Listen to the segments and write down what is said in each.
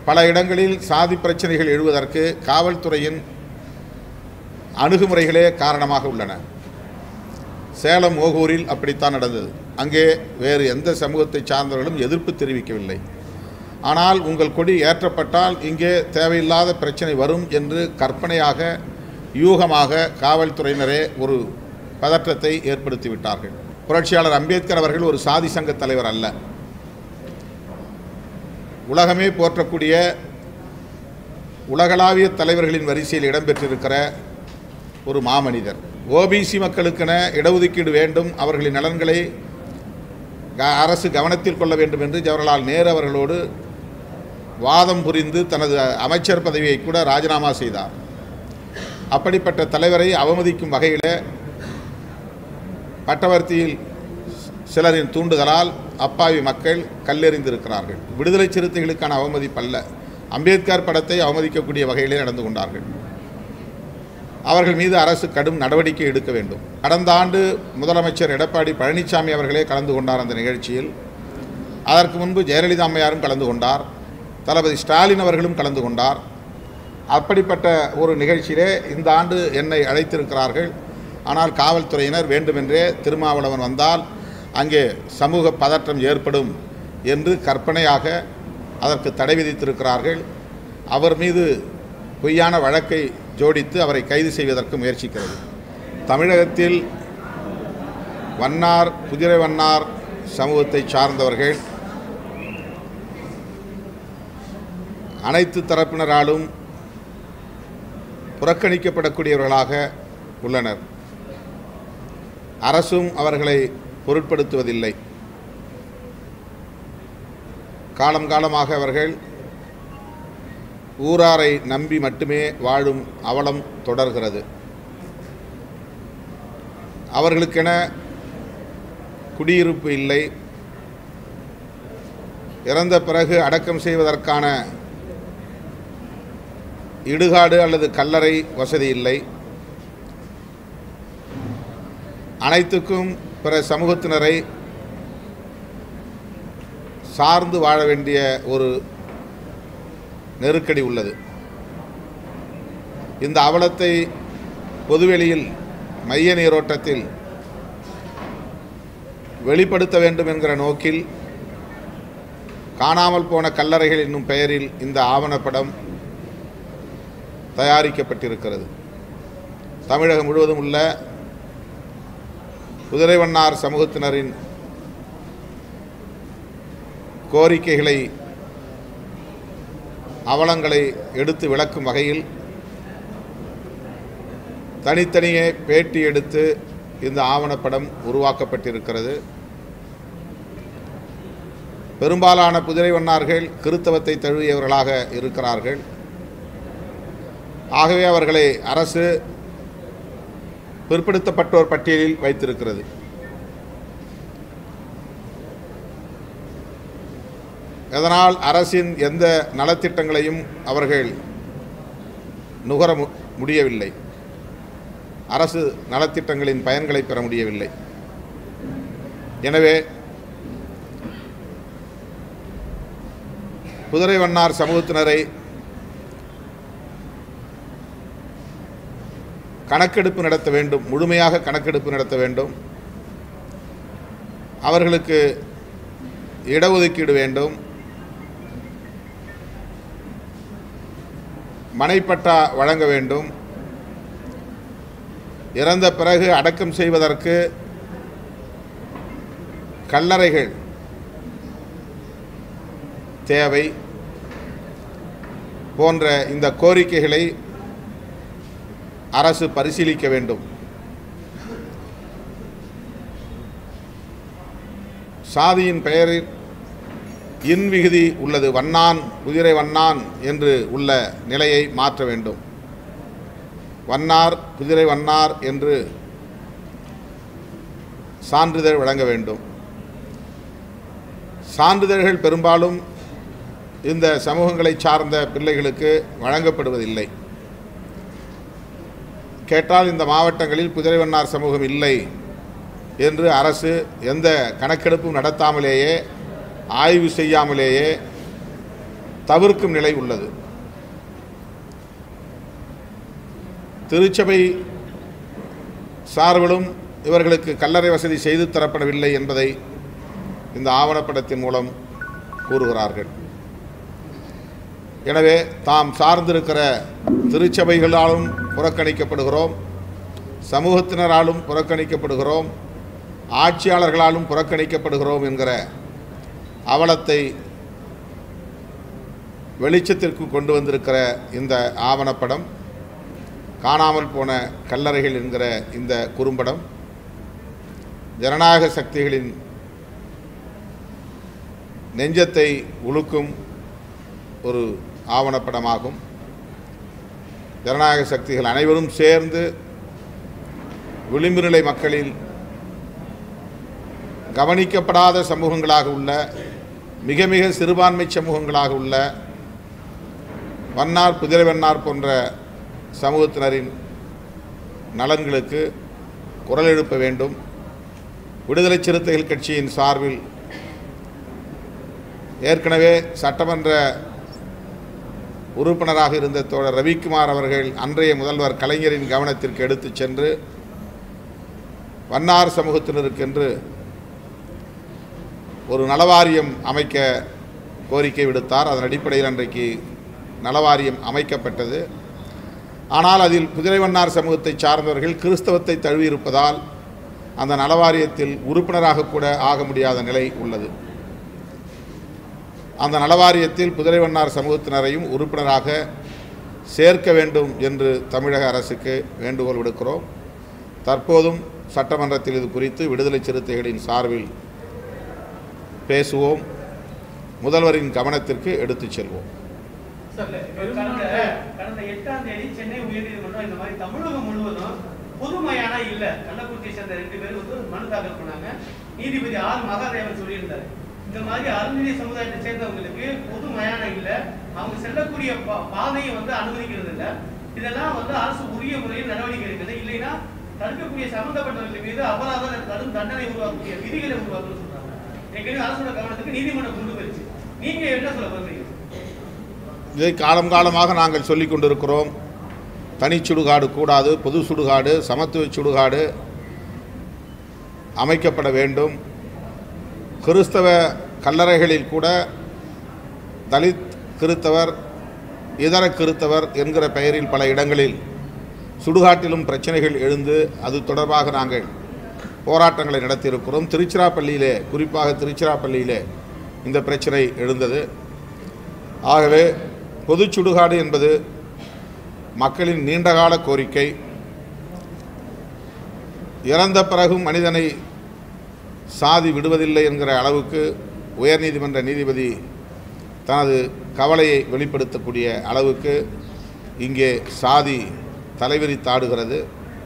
பல இடங்களில் சாதி பிரச்சனைகள் எழுவதற்கு காவல்துறையின் அணுகுமுறைகளே காரணமாக உள்ளன சேலம் ஓகூரில் அப்படித்தான் நடந்தது அங்கே வேறு எந்த சமூகத்தை சார்ந்தவர்களும் எதிர்ப்பு தெரிவிக்கவில்லை ஆனால் உங்கள் கொடி ஏற்றப்பட்டால் இங்கே தேவையில்லாத பிரச்சனை வரும் என்று கற்பனையாக யூகமாக காவல்துறையினரே ஒரு பதற்றத்தை ஏற்படுத்தி விட்டார்கள் புரட்சியாளர் அம்பேத்கர் அவர்கள் ஒரு சாதி சங்க தலைவர் அல்ல உலகமே போற்றக்கூடிய உலகளாவிய தலைவர்களின் வரிசையில் இடம்பெற்றிருக்கிற ஒரு மாமனிதர் ஓபிசி மக்களுக்கென இடஒதுக்கீடு வேண்டும் அவர்களின் நலன்களை க- அரசு கவனத்தில் கொள்ள வேண்டும் என்று ஜவஹர்லால் நேரு அவர்களோடு வாதம் புரிந்து தனது அமைச்சர் பதவியை கூட ராஜினாமா செய்தார் அப்படிப்பட்ட தலைவரை அவமதிக்கும் வகையில் பட்டவர்த்தியில் சிலரின் தூண்டுதலால் அப்பாவி மக்கள் கல்லெறிந்திருக்கிறார்கள் விடுதலை சிறுத்தைகளுக்கான அவமதிப்பு அல்ல அம்பேத்கர் படத்தை அவமதிக்கக்கூடிய வகையிலே நடந்து கொண்டார்கள் அவர்கள் மீது அரசு கடும் நடவடிக்கை எடுக்க வேண்டும் கடந்த ஆண்டு முதலமைச்சர் எடப்பாடி பழனிசாமி அவர்களே கலந்து கொண்டார் அந்த நிகழ்ச்சியில் அதற்கு முன்பு ஜெயலலிதா அம்மையாரும் கலந்து கொண்டார் தளபதி ஸ்டாலின் அவர்களும் கலந்து கொண்டார் அப்படிப்பட்ட ஒரு நிகழ்ச்சியிலே இந்த ஆண்டு என்னை அழைத்திருக்கிறார்கள் ஆனால் காவல்துறையினர் வேண்டுமென்றே திருமாவளவன் வந்தால் அங்கே சமூக பதற்றம் ஏற்படும் என்று கற்பனையாக அதற்கு தடை விதித்திருக்கிறார்கள் அவர் மீது பொய்யான வழக்கை ஜோடித்து அவரை கைது செய்வதற்கு முயற்சிக்கிறது தமிழகத்தில் வண்ணார் குதிரை வண்ணார் சமூகத்தை சார்ந்தவர்கள் அனைத்து தரப்பினராலும் புறக்கணிக்கப்படக்கூடியவர்களாக உள்ளனர் அரசும் அவர்களை பொருட்படுத்துவதில்லை காலம் காலமாக அவர்கள் ஊராரை நம்பி மட்டுமே வாழும் அவலம் தொடர்கிறது அவர்களுக்கென குடியிருப்பு இல்லை இறந்த பிறகு அடக்கம் செய்வதற்கான இடுகாடு அல்லது கல்லறை வசதி இல்லை அனைத்துக்கும் பிற சமூகத்தினரை சார்ந்து வாழ வேண்டிய ஒரு நெருக்கடி உள்ளது இந்த அவலத்தை பொதுவெளியில் மைய நீரோட்டத்தில் வெளிப்படுத்த வேண்டும் என்கிற நோக்கில் காணாமல் போன கல்லறைகள் என்னும் பெயரில் இந்த ஆவணப்படம் தயாரிக்கப்பட்டிருக்கிறது தமிழகம் முழுவதும் உள்ள குதிரைவண்ணார் சமூகத்தினரின் கோரிக்கைகளை அவலங்களை எடுத்து விளக்கும் வகையில் தனித்தனியே பேட்டி எடுத்து இந்த ஆவணப்படம் உருவாக்கப்பட்டிருக்கிறது பெரும்பாலான குதிரை வண்ணார்கள் கிறித்தவத்தை தழுவியவர்களாக இருக்கிறார்கள் ஆகவே அவர்களை அரசு பிற்படுத்தப்பட்டோர் பட்டியலில் வைத்திருக்கிறது இதனால் அரசின் எந்த நலத்திட்டங்களையும் அவர்கள் நுகர மு- முடியவில்லை அரசு நலத்திட்டங்களின் பயன்களை பெற முடியவில்லை எனவே குதிரை வண்ணார் சமூகத்தினரை கணக்கெடுப்பு நடத்த வேண்டும் முழுமையாக கணக்கெடுப்பு நடத்த வேண்டும் அவர்களுக்கு இடஒதுக்கீடு வேண்டும் மனைப்பட்டா வழங்க வேண்டும் இறந்த பிறகு அடக்கம் செய்வதற்கு கல்லறைகள் தேவை போன்ற இந்த கோரிக்கைகளை அரசு பரிசீலிக்க வேண்டும் சாதியின் பெயரில் இன் விகுதி உள்ளது வண்ணான் குதிரை வண்ணான் என்று உள்ள நிலையை மாற்ற வேண்டும் வண்ணார் குதிரை வண்ணார் என்று சான்றிதழ் வழங்க வேண்டும் சான்றிதழ்கள் பெரும்பாலும் இந்த சமூகங்களை சார்ந்த பிள்ளைகளுக்கு வழங்கப்படுவதில்லை கேட்டால் இந்த மாவட்டங்களில் குதிரைவண்ணார் சமூகம் இல்லை என்று அரசு எந்த கணக்கெடுப்பும் நடத்தாமலேயே ஆய்வு செய்யாமலேயே தவிர்க்கும் நிலை உள்ளது திருச்சபை சார்பிலும் இவர்களுக்கு கல்லறை வசதி செய்து தரப்படவில்லை என்பதை இந்த ஆவணப்படத்தின் மூலம் கூறுகிறார்கள் எனவே தாம் சார்ந்திருக்கிற திருச்சபைகளாலும் புறக்கணிக்கப்படுகிறோம் சமூகத்தினராலும் புறக்கணிக்கப்படுகிறோம் ஆட்சியாளர்களாலும் புறக்கணிக்கப்படுகிறோம் என்கிற அவலத்தை வெளிச்சத்திற்கு கொண்டு வந்திருக்கிற இந்த ஆவணப்படம் காணாமல் போன கல்லறைகள் என்கிற இந்த குறும்படம் ஜனநாயக சக்திகளின் நெஞ்சத்தை உழுக்கும் ஒரு ஆவணப்படமாகும் ஜனநாயக சக்திகள் அனைவரும் சேர்ந்து விளிம்பு நிலை மக்களில் கவனிக்கப்படாத சமூகங்களாக உள்ள மிக மிக சிறுபான்மை சமூகங்களாக உள்ள வண்ணார் குதிரை வண்ணார் போன்ற சமூகத்தினரின் நலன்களுக்கு குரல் எழுப்ப வேண்டும் விடுதலை சிறுத்தைகள் கட்சியின் சார்பில் ஏற்கனவே சட்டமன்ற உறுப்பினராக இருந்த தோழர் ரவிக்குமார் அவர்கள் அன்றைய முதல்வர் கலைஞரின் கவனத்திற்கு எடுத்துச் சென்று வண்ணார் சமூகத்தினருக்கென்று ஒரு நலவாரியம் அமைக்க கோரிக்கை விடுத்தார் அதன் அடிப்படையில் அன்றைக்கு நலவாரியம் அமைக்கப்பட்டது ஆனால் அதில் குதிரைவண்ணார் சமூகத்தை சார்ந்தவர்கள் கிறிஸ்தவத்தை தழுவியிருப்பதால் அந்த நலவாரியத்தில் உறுப்பினராக கூட ஆக முடியாத நிலை உள்ளது அந்த நலவாரியத்தில் குதிரைவண்ணார் சமூகத்தினரையும் உறுப்பினராக சேர்க்க வேண்டும் என்று தமிழக அரசுக்கு வேண்டுகோள் விடுக்கிறோம் தற்போதும் சட்டமன்றத்தில் இது குறித்து விடுதலை சிறுத்தைகளின் சார்பில் பேசுவோம் முதல்வரின் கவனத்திற்கு எடுத்துச் செல்வோம் சார், கடந்த கடந்த எட்டாம் தேதி சென்னை உயர்நீதிமன்றம் இந்த மாதிரி தமிழகம் முழுவதும் பொது மயானம் இல்ல கள்ளக்குறிச்சியை சேர்ந்த ரெண்டு பேரும் வந்து ஒரு மனு தாக்கல் பண்ணாங்க நீதிபதி ஆர் மகாதேவன் சொல்லியிருந்தாரு இந்த மாதிரி அருந்ததி சமுதாயத்தை சேர்ந்தவங்களுக்கு பொது மயானம் இல்ல அவங்க செல்லக்கூடிய பா- பாதையை வந்து அனுமதிக்கிறது இல்ல இதெல்லாம் வந்து அரசு உரிய முறையில் நடவடிக்கை எடுக்குது இல்லைன்னா தடுக்கக்கூடிய சம்பந்தப்பட்டவர்கள் மீது அபராத கடும் தண்டனை உருவாக்கக்கூடிய விதிகளை உருவாக்கணும்னு சொல்றாங்க ஏற்கனவே அரசோட கவனத்துக்கு நீதிமன்றம் கொண்டு போயிருச்சு நீங்க என்ன சொல்ல போறீங்க இதை காலம் காலமாக நாங்கள் சொல்லிக் கொண்டிருக்கிறோம் தனி சுடுகாடு கூடாது பொது சுடுகாடு சமத்துவ சுடுகாடு அமைக்கப்பட வேண்டும் கிறிஸ்தவ கல்லறைகளில் கூட தலித் கிறித்தவர் இதர கிறித்தவர் என்கிற பெயரில் பல இடங்களில் சுடுகாட்டிலும் பிரச்சனைகள் எழுந்து அது தொடர்பாக நாங்கள் போராட்டங்களை நடத்தியிருக்கிறோம் திருச்சிராப்பள்ளியிலே குறிப்பாக திருச்சிராப்பள்ளியிலே இந்த பிரச்சனை எழுந்தது ஆகவே பொது சுடுகாடு என்பது மக்களின் நீண்டகால கோரிக்கை இறந்த பிறகும் மனிதனை சாதி விடுவதில்லை என்கிற அளவுக்கு உயர்நீதிமன்ற நீதிபதி தனது கவலையை வெளிப்படுத்தக்கூடிய அளவுக்கு இங்கே சாதி தலைவிரித்தாடுகிறது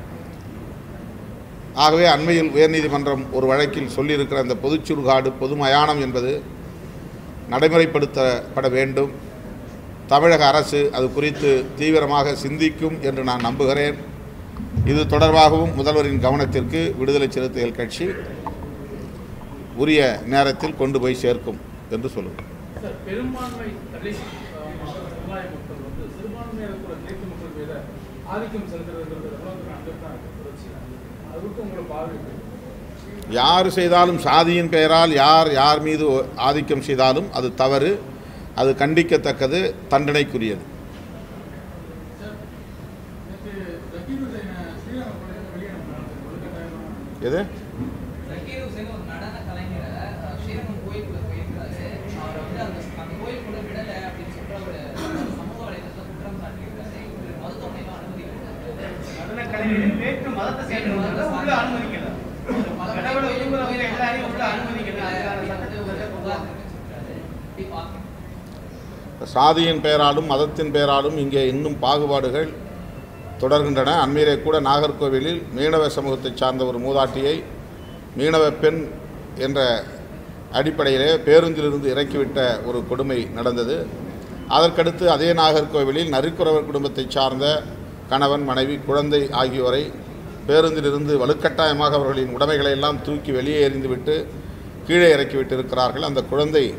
ஆகவே அண்மையில் உயர்நீதிமன்றம் ஒரு வழக்கில் சொல்லியிருக்கிற அந்த பொதுச் சுடுகாடு பொது மயானம் என்பது நடைமுறைப்படுத்தப்பட வேண்டும் தமிழக அரசு அது குறித்து தீவிரமாக சிந்திக்கும் என்று நான் நம்புகிறேன் இது தொடர்பாகவும் முதல்வரின் கவனத்திற்கு விடுதலை சிறுத்தைகள் கட்சி உரிய நேரத்தில் கொண்டு போய் சேர்க்கும் என்று சொல்லுங்கள் சார் பெரும்பான்மை தலித் அஹ், சமுதாய மக்கள் வந்து சிறுபான்மையாக இருக்கிற கிழக்கு மக்கள் மீத ஆதிக்கம் செலுத்துறதுங்கிறது எவ்வளவு அங்கத்தான் இருக்கு புரட்சி அதுக்கு உங்களை பார்வை எப்படி? யார் செய்தாலும் சாதியின் பெயரால் யார் யார் மீது ஆதிக்கம் செய்தாலும் அது தவறு அது கண்டிக்கத்தக்கது தண்டனைக்குரியது சார் நேற்று ஜக்கீர் ஹுசைனை ஸ்ரீராம பள்ளியில் வெளியே அனுப்புனாங்க வலுக்கட்டாயமாக எது ஜக்கீர் ஹுசேன் ஒரு நடன கலைஞரை அஹ், ஸ்ரீரங்கம் கோயிலுக்குள்ள போயிருக்காரு அவரை வந்து அந்த அந்த கோயிலுக்குள்ள விடலை அப்படின்னு சொல்லிட்டு அவர் சமூக வலைதளத்தில் குற்றம் சாட்டியிருக்காரு இவர் மருத்துவமனையில அனுமதிக்கிறாரு நடன கலைஞர்கள் வேற்று மதத்தை சேர்ந்தவங்க உள்ள அனுமதிக்கல கடவுளை விரும்புறவங்க எல்லாரையும் உள்ள அனுமதிக்கல அதுக்கான சட்டத்தை உள்ள கொண்டு வாங்க. இப்படி பார்க்கணும் சாதியின் பெயராலும் மதத்தின் பெயராலும் இங்கே இன்னும் பாகுபாடுகள் தொடர்கின்றன அண்மையிலே கூட நாகர்கோவிலில் மீனவ சமூகத்தைச் சார்ந்த ஒரு மூதாட்டியை மீனவ பெண் என்ற அடிப்படையிலே பேருந்திலிருந்து இறக்கிவிட்ட ஒரு கொடுமை நடந்தது அதற்கடுத்து அதே நாகர்கோவிலில் நரிக்குறவர் குடும்பத்தைச் சார்ந்த கணவன் மனைவி குழந்தை ஆகியோரை பேருந்திலிருந்து வலுக்கட்டாயமாக அவர்களின் உடைமைகளை எல்லாம் தூக்கி வெளியே எறிந்துவிட்டு கீழே இறக்கிவிட்டு இருக்கிறார்கள் அந்த குழந்தை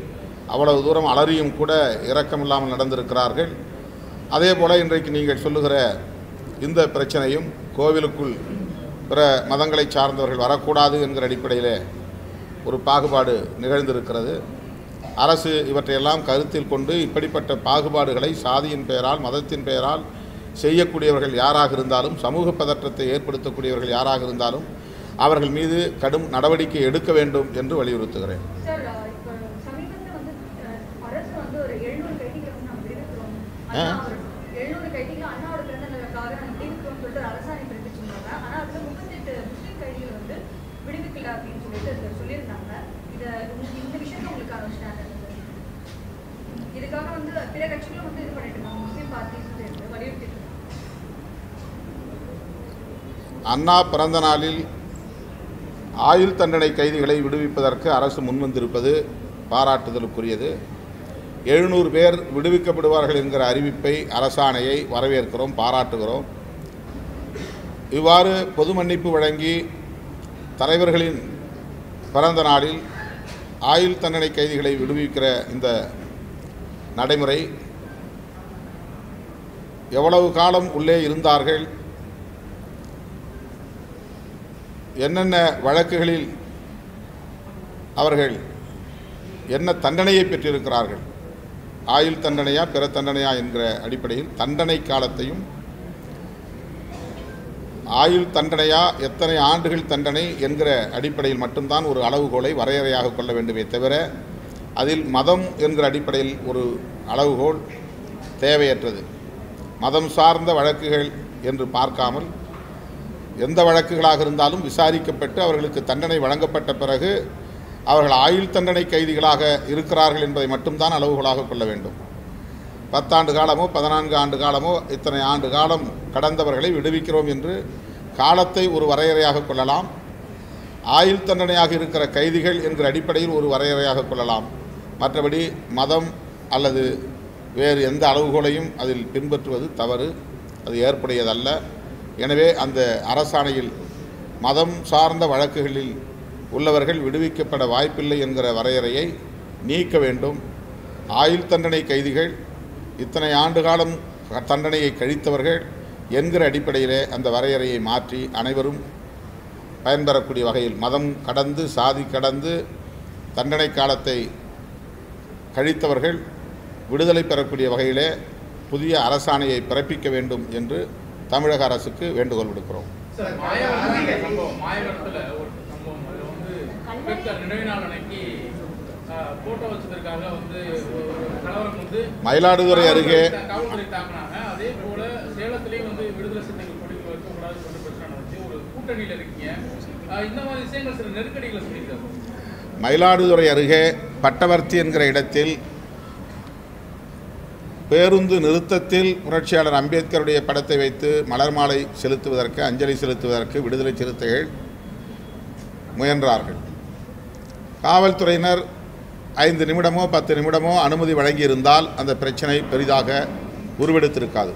அவ்வளவு தூரம் அலறியும் கூட இரக்கமில்லாமல் நடந்திருக்கிறார்கள் அதே போல் இன்றைக்கு நீங்கள் சொல்லுகிற இந்த பிரச்சனையும் கோவிலுக்குள் பிற மதங்களை சார்ந்தவர்கள் வரக்கூடாது என்கிற அடிப்படையில் ஒரு பாகுபாடு நிகழ்ந்திருக்கிறது அரசு இவற்றையெல்லாம் கருத்தில் கொண்டு இப்படிப்பட்ட பாகுபாடுகளை சாதியின் பெயரால் மதத்தின் பெயரால் செய்யக்கூடியவர்கள் யாராக இருந்தாலும் சமூக பதற்றத்தை ஏற்படுத்தக்கூடியவர்கள் யாராக இருந்தாலும் அவர்கள் மீது கடும் நடவடிக்கை எடுக்க வேண்டும் என்று வலியுறுத்துகிறேன் சார் இப்போ சமீபத்தில் வந்து அஹ், அரசு வந்து ஒரு எழுநூறு கைதிகளை வந்து நம்ம விடுவிக்கிறோம் ஆ. அண்ணா அவர் எழுநூறு கைதிகளை அண்ணாவோட பிறந்த நாளுக்காக நம்ம விடுவிக்கிறோம்னு சொல்லிட்டு ஒரு அரசாணை பிறப்பிச்சிருந்தாங்க ஆனால் அதில் முப்பத்தெட்டு முஸ்லீம் கைதிகள் வந்து விடுவிக்கல அப்படின்னு சொல்லிட்டு அதுல சொல்லியிருந்தாங்க இதை இந்த- இந்த விஷயத்துல உங்களுக்கு ஸ்டாண்ட் இதுக்காக வந்து பிற கட்சிகளும் வந்து இது பண்ணிட்டு இருக்காங்க முஸ்லீம் பார்ட்டிஸ் சேர்ந்து வலியுறுத்திட்டு இருக்காங்க அண்ணா பிறந்த நாளில் ஆயுள் தண்டனை கைதிகளை விடுவிப்பதற்கு அரசு முன்வந்திருப்பது பாராட்டுதலுக்குரியது எழுநூறு பேர் விடுவிக்கப்படுவார்கள் என்கிற அறிவிப்பை அரசாணையை வரவேற்கிறோம் பாராட்டுகிறோம் இவ்வாறு பொது மன்னிப்பு வழங்கி தலைவர்களின் பிறந்த நாளில் ஆயுள் தண்டனை கைதிகளை விடுவிக்கிற இந்த நடைமுறை எவ்வளவு காலம் உள்ளே இருந்தார்கள் என்னென்ன வழக்குகளில் அவர்கள் என்ன தண்டனையை பெற்றிருக்கிறார்கள் ஆயுள் தண்டனையா பிற தண்டனையா என்கிற அடிப்படையில் தண்டனை காலத்தையும் ஆயுள் தண்டனையா எத்தனை ஆண்டுகள் தண்டனை என்கிற அடிப்படையில் மட்டும்தான் ஒரு அளவுகோலை வரையறையாக கொள்ள வேண்டுமே தவிர அதில் மதம் என்கிற அடிப்படையில் ஒரு அளவுகோல் தேவையற்றது மதம் சார்ந்த வழக்குகள் என்று பார்க்காமல் எந்த வழக்குகளாக இருந்தாலும் விசாரிக்கப்பட்டு அவர்களுக்கு தண்டனை வழங்கப்பட்ட பிறகு அவர்கள் ஆயுள் தண்டனை கைதிகளாக இருக்கிறார்கள் என்பதை மட்டும்தான் அளவுகோலாக கொள்ள வேண்டும் பத்தாண்டு காலமோ பதினான்கு ஆண்டு காலமோ இத்தனை ஆண்டு காலம் கடந்தவர்களை விடுவிக்கிறோம் என்று காலத்தை ஒரு வரையறையாக கொள்ளலாம் ஆயுள் தண்டனையாக இருக்கிற கைதிகள் என்கிற அடிப்படையில் ஒரு வரையறையாக கொள்ளலாம் மற்றபடி மதம் அல்லது வேறு எந்த அளவுகோலையும் அதில் பின்பற்றுவது தவறு அது ஏற்புடையதல்ல எனவே அந்த அரசாணையில் மதம் சார்ந்த வழக்குகளில் உள்ளவர்கள் விடுவிக்கப்பட வாய்ப்பில்லை என்கிற வரையறையை நீக்க வேண்டும் ஆயுள் தண்டனை கைதிகள் இத்தனை ஆண்டு காலம் தண்டனையை கழித்தவர்கள் என்கிற அடிப்படையிலே அந்த வரையறையை மாற்றி அனைவரும் பயன்பெறக்கூடிய வகையில் மதம் கடந்து சாதி கடந்து தண்டனை காலத்தை கழித்தவர்கள் விடுதலை பெறக்கூடிய வகையிலே புதிய அரசாணையை பிறப்பிக்க வேண்டும் என்று தமிழக அரசுக்கு வேண்டுகோள் விடுக்கிறோம் சார் மாயவரத்துல சம்பவம் மாயவரத்துல ஒரு சம்பவம் அதுல வந்து அம்பேத்கர் நினைவு நாள் அன்னைக்கு போட்டோ வச்சதற்காக வந்து ஒரு கலவரம் வந்து மயிலாடுதுறை அருகே காவல்துறை தாக்குனாங்க அதே போல சேலத்திலேயும் வந்து விடுதலை சிறுத்தைகள் கொடிகள் வைக்கக்கூடாது சொல்லி பிரச்சனை நடந்துச்சு ஒரு கூட்டணியில இருக்கீங்க ஆஹ் இந்த மாதிரி விஷயங்கள் சில நெருக்கடிகளை சொல்லியிருக்காரு மயிலாடுதுறை அருகே பட்டவர்த்தி என்கிற இடத்தில் பேருந்து நிறுத்தத்தில் புரட்சியாளர் அம்பேத்கருடைய படத்தை வைத்து மலர் மாலை செலுத்துவதற்கு அஞ்சலி செலுத்துவதற்கு விடுதலை சிறுத்தைகள் முயன்றார்கள் காவல்துறையினர் ஐந்து நிமிடமோ பத்து நிமிடமோ அனுமதி வழங்கியிருந்தால் அந்த பிரச்சனை பெரிதாக உருவெடுத்திருக்காது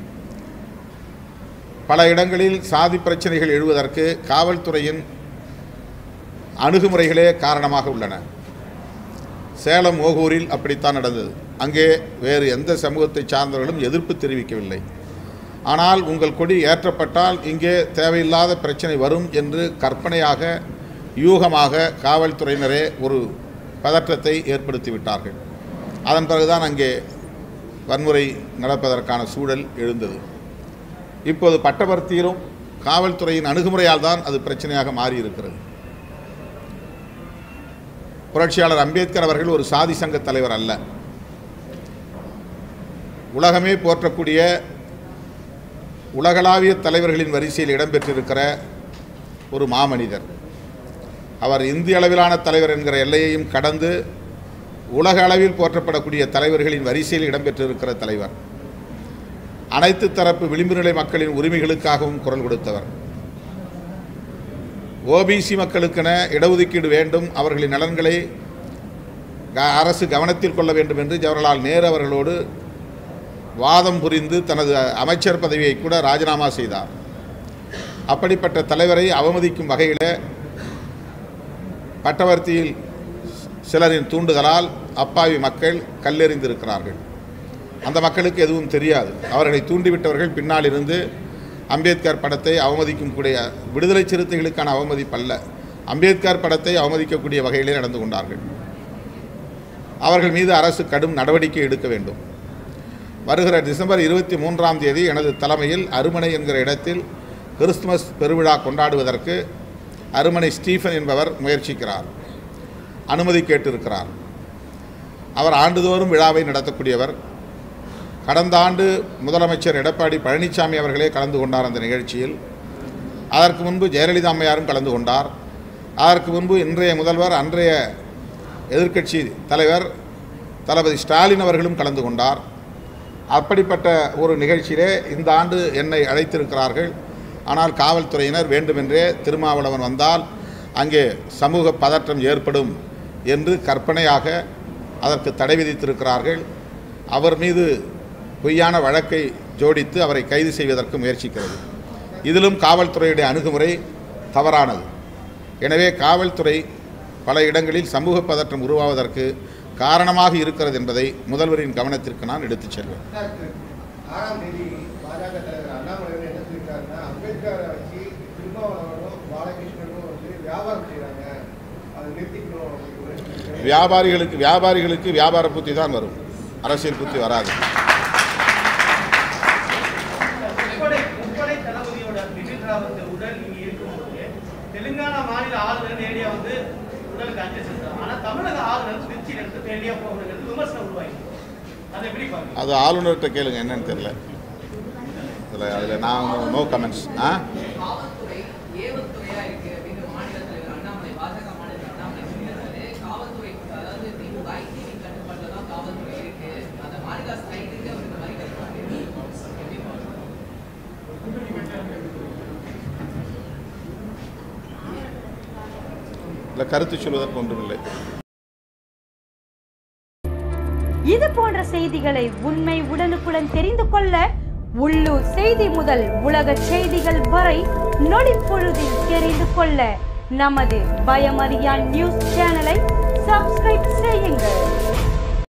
பல இடங்களில் சாதி பிரச்சனைகள் எழுவதற்கு காவல்துறையின் அணுகுமுறைகளே காரணமாக உள்ளன சேலம் ஓகூரில் அப்படித்தான் நடந்தது அங்கே வேறு எந்த சமூகத்தை சார்ந்தவர்களும் எதிர்ப்பு தெரிவிக்கவில்லை ஆனால் உங்கள் கொடி ஏற்றப்பட்டால் இங்கே தேவையில்லாத பிரச்சனை வரும் என்று கற்பனையாக யூகமாக காவல்துறையினரே ஒரு பதற்றத்தை ஏற்படுத்தி விட்டார்கள் அதன் பிறகுதான் அங்கே வன்முறை நடப்பதற்கான சூழல் எழுந்தது இப்போது பட்டபர்த்தியிலும் காவல்துறையின் அணுகுமுறையால் தான் அது பிரச்சனையாக மாறியிருக்கிறது புரட்சியாளர் அம்பேத்கர் அவர்கள் ஒரு சாதி சங்க தலைவர் அல்ல உலகமே போற்றக்கூடிய உலகளாவிய தலைவர்களின் வரிசையில் இடம்பெற்றிருக்கிற ஒரு மாமனிதர் அவர் இந்திய அளவிலான தலைவர் என்கிற எல்லையையும் கடந்து உலக அளவில் போற்றப்படக்கூடிய தலைவர்களின் வரிசையில் இடம்பெற்றிருக்கிற தலைவர் அனைத்து தரப்பு விளிம்புநிலை மக்களின் உரிமைகளுக்காகவும் குரல் கொடுத்தவர் ஓபிசி மக்களுக்கென இடஒதுக்கீடு வேண்டும் அவர்களின் நலன்களை க- அரசு கவனத்தில் கொள்ள வேண்டும் என்று ஜவஹர்லால் நேரு அவர்களோடு வாதம் புரிந்து தனது அமைச்சர் பதவியை கூட ராஜினாமா செய்தார் அப்படிப்பட்ட தலைவரை அவமதிக்கும் வகையில் பட்டவர்த்தியில் சிலரின் தூண்டுதலால் அப்பாவி மக்கள் கல்லெறிந்திருக்கிறார்கள் அந்த மக்களுக்கு எதுவும் தெரியாது அவர்களை தூண்டிவிட்டவர்கள் பின்னால் இருந்து அம்பேத்கர் படத்தை அவமதிக்கும் கூடிய விடுதலை சிறுத்தைகளுக்கான அவமதிப்பல்ல அம்பேத்கர் படத்தை அவமதிக்கக்கூடிய வகையிலே நடந்து கொண்டார்கள் அவர்கள் மீது அரசு கடும் நடவடிக்கை எடுக்க வேண்டும் வருகிற டிசம்பர் இருபத்தி மூன்றாம் தேதி எனது தலைமையில் அருமனை என்கிற இடத்தில் கிறிஸ்துமஸ் பெருவிழா கொண்டாடுவதற்கு அருமனை ஸ்டீஃபன் என்பவர் முயற்சிக்கிறார் அனுமதி கேட்டிருக்கிறார் அவர் ஆண்டுதோறும் விழாவை நடத்தக்கூடியவர் கடந்த ஆண்டு முதலமைச்சர் எடப்பாடி பழனிசாமி அவர்களே கலந்து கொண்டார் அந்த நிகழ்ச்சியில் அதற்கு முன்பு ஜெயலலிதா அம்மையாரும் கலந்து கொண்டார் அதற்கு முன்பு இன்றைய முதல்வர் அன்றைய எதிர்க்கட்சி தலைவர் தளபதி ஸ்டாலின் அவர்களும் கலந்து கொண்டார் அப்படிப்பட்ட ஒரு நிகழ்ச்சியிலே இந்த ஆண்டு என்னை அழைத்திருக்கிறார்கள் ஆனால் காவல்துறையினர் வேண்டுமென்றே திருமாவளவன் வந்தால் அங்கே சமூக பதற்றம் ஏற்படும் என்று கற்பனையாக அதற்கு தடை விதித்திருக்கிறார்கள் அவர் மீது பொய்யான வழக்கை ஜோடித்து அவரை கைது செய்வதற்கு முயற்சிக்கிறது இதிலும் காவல்துறையுடைய அணுகுமுறை தவறானது எனவே காவல்துறை பல இடங்களில் சமூக பதற்றம் உருவாவதற்கு காரணமாக இருக்கிறது என்பதை முதல்வரின் கவனத்திற்கு நான் எடுத்துச் செல்வேன் சார், ஆறாம் தேதி பாஜக தலைவர் அண்ணாமலை வந்து என்ன சொல்லியிருக்காருன்னா அம்பேத்கரை வச்சு திருமாவளவனும் பாலகிருஷ்ணனும் வந்து வியாபாரம் செய்றாங்க அதை நிறுத்திக்கணும் அப்படின்னு வியாபாரிகளுக்கு வியாபாரிகளுக்கு வியாபார புத்தி தான் வரும் அரசியல் புத்தி வராது முப்படை முப்படை தளபதியோட பிபின் ராவத் உடல் இங்க இருக்கும்போது தெலுங்கானா மாநில ஆளுநர் நேரடியா வந்து உடலுக்கு அஞ்சலி செலுத்துறாங்க ஆனா தமிழக ஆளுநர் திருச்சியில இருந்து நேரடியா போகிறது விமர்சனம் உருவாயிருக்கு அதை எப்படி பாருங்க அது ஆளுநர்கிட்ட கேளுங்க என்னன்னு தெரியல அதில் அதில் நான் நோ கமெண்ட்ஸ் ஆ காவல்துறை ஏவல் துறையா இருக்கு அப்படின்னு மாநில தலைவர் அண்ணாமலை பாஜக மாநில அண்ணாமலை சொல்லியிருக்காரு காவல்துறை அதாவது திமுக ஐடி கட்டுப்பாட்டுல தான் காவல்துறை இருக்கு அந்த மாரிதாஸ் கைதுக்கு அவர் இந்த மாதிரி கட்டுப்பாடு எப்படி பாருங்க இல்லை கருத்து சொல்வதற்கு ஒன்றுமில்லை இது போன்ற செய்திகளை உண்மை உடனுக்குடன் தெரிந்து கொள்ள உள்ளூர் செய்தி முதல் உலக செய்திகள் வரை நொடிப்பொழுதில் தெரிந்து கொள்ள நமது பயமறியான் நியூஸ் சேனலை சப்ஸ்கிரைப் செய்யுங்கள்